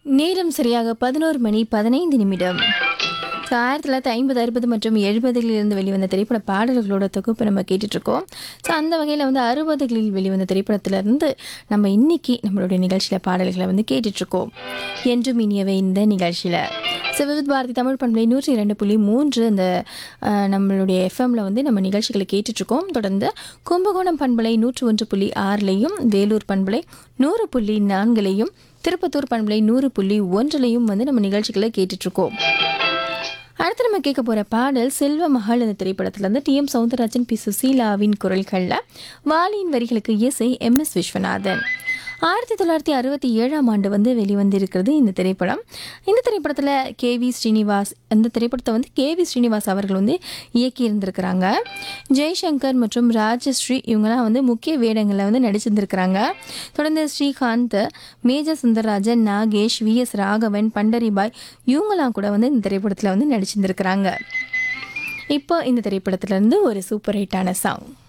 நேரம் சரியாக பதினோரு மணி பதினைந்து நிமிடம் ஸோ ஆயிரத்தி தொள்ளாயிரத்தி ஐம்பது அறுபது மற்றும் எழுபதுகளிலிருந்து வெளிவந்த திரைப்பட பாடல்களோட தொகுப்பு நம்ம கேட்டுட்ருக்கோம் ஸோ அந்த வகையில் வந்து அறுபதுகளில் வெளிவந்த திரைப்படத்திலிருந்து நம்ம இன்னைக்கு நம்மளுடைய நிகழ்ச்சியில் பாடல்களை வந்து கேட்டுட்ருக்கோம் என்றும் இனியவை இந்த நிகழ்ச்சியில் ஸோ விவித் பாரதி தமிழ் பண்பலை நூற்றி இரண்டு புள்ளி மூன்று அந்த அஹ், நம்மளுடைய எஃப்எம்ல வந்து நம்ம நிகழ்ச்சிகளை கேட்டுட்ருக்கோம் தொடர்ந்து கும்பகோணம் பண்பலை நூற்று ஒன்று புள்ளி ஆறுலையும் வேலூர் பண்பலை நூறு புள்ளி நான்குலையும் திருப்பத்தூர் பண்பலை நூறு புள்ளி ஒன்றுலையும் வந்து நம்ம நிகழ்ச்சிகளை கேட்டுட்ருக்கோம் அடுத்து நம்ம கேட்க போகிற பாடல் செல்வ மகள் இந்த திரைப்படத்துல இருந்து டி எம் சவுந்தரராஜன் பி சுசீலாவின் குரல்களில் வாலியின் வரிகளுக்கு இசை எம் எஸ் விஸ்வநாதன் ஆயிரத்தி தொள்ளாயிரத்தி அறுபத்தி ஏழாம் ஆண்டு வந்து வெளிவந்திருக்கிறது இந்த திரைப்படம் இந்த திரைப்படத்தில் கே வி ஸ்ரீனிவாஸ் இந்த திரைப்படத்தை வந்து கே வி ஸ்ரீனிவாஸ் அவர்கள் வந்து இயக்கி இருந்திருக்கிறாங்க ஜெய்சங்கர் மற்றும் ராஜஸ்ரீ இவங்கெல்லாம் வந்து முக்கிய வேடங்களில் வந்து நடிச்சிருந்திருக்கிறாங்க தொடர்ந்து Srikanth Major Sundararajan Nagesh V S Raghavan Pandaribai இவங்கெல்லாம் கூட வந்து இந்த திரைப்படத்தில் வந்து நடிச்சிருந்திருக்கிறாங்க இப்போ இந்த திரைப்படத்துல இருந்து ஒரு சூப்பர் ஹிட்டான சாங்